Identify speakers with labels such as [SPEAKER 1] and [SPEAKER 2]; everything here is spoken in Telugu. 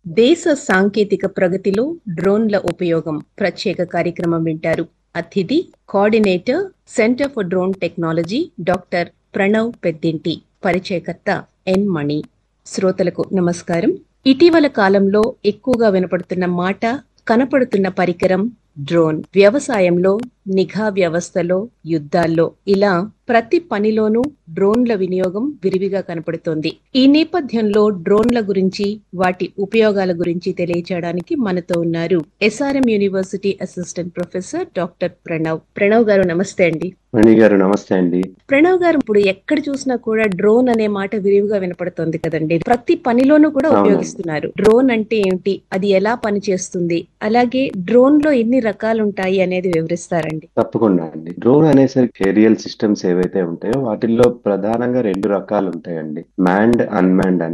[SPEAKER 1] దేశ సాంకేతిక ప్రగతిలో డ్రోన్ల ఉపయోగం ప్రత్యేక కార్యక్రమం వింటారు అతిథి coordinator centre for drone technology doctor Pranav Peddinti పరిచయకర్త ఎన్ మణి శ్రోతలకు నమస్కారం ఇటీవల కాలంలో ఎక్కువగా వినపడుతున్న మాట కనపడుతున్న పరికరం డ్రోన్ వ్యవసాయంలో నిఘా వ్యవస్థలో యుద్ధాల్లో ఇలా ప్రతి పనిలోనూ డ్రోన్ల వినియోగం విరివిగా కనపడుతోంది ఈ నేపథ్యంలో డ్రోన్ల గురించి వాటి ఉపయోగాల గురించి తెలియచేయడానికి మనతో ఉన్నారు SRM university assistant professor doctor Pranav Pranav garu నమస్తే అండి
[SPEAKER 2] మణి గారు నమస్తే అండి
[SPEAKER 1] ప్రణవ్ గారు ఇప్పుడు ఎక్కడ చూసినా కూడా డ్రోన్ అనే మాట విరివిగా వినపడుతోంది కదండి ప్రతి పనిలోనూ కూడా
[SPEAKER 2] అవును.
[SPEAKER 1] ఉపయోగిస్తున్నారు డ్రోన్ అంటే ఏమిటి అది ఎలా పనిచేస్తుంది అలాగే డ్రోన్ లో ఎన్ని రకాలు ఉంటాయి అనేది వివరిస్తారండి
[SPEAKER 2] తప్పకుండా అండి డ్రోన్ అనేసరికి ఏరియల్ సిస్టమ్స్ ఏవైతే ఉంటాయో వాటిల్లో ప్రధానంగా రెండు రకాలు ఉంటాయండి మ్యాండ్ అన్మాన్డ్ అని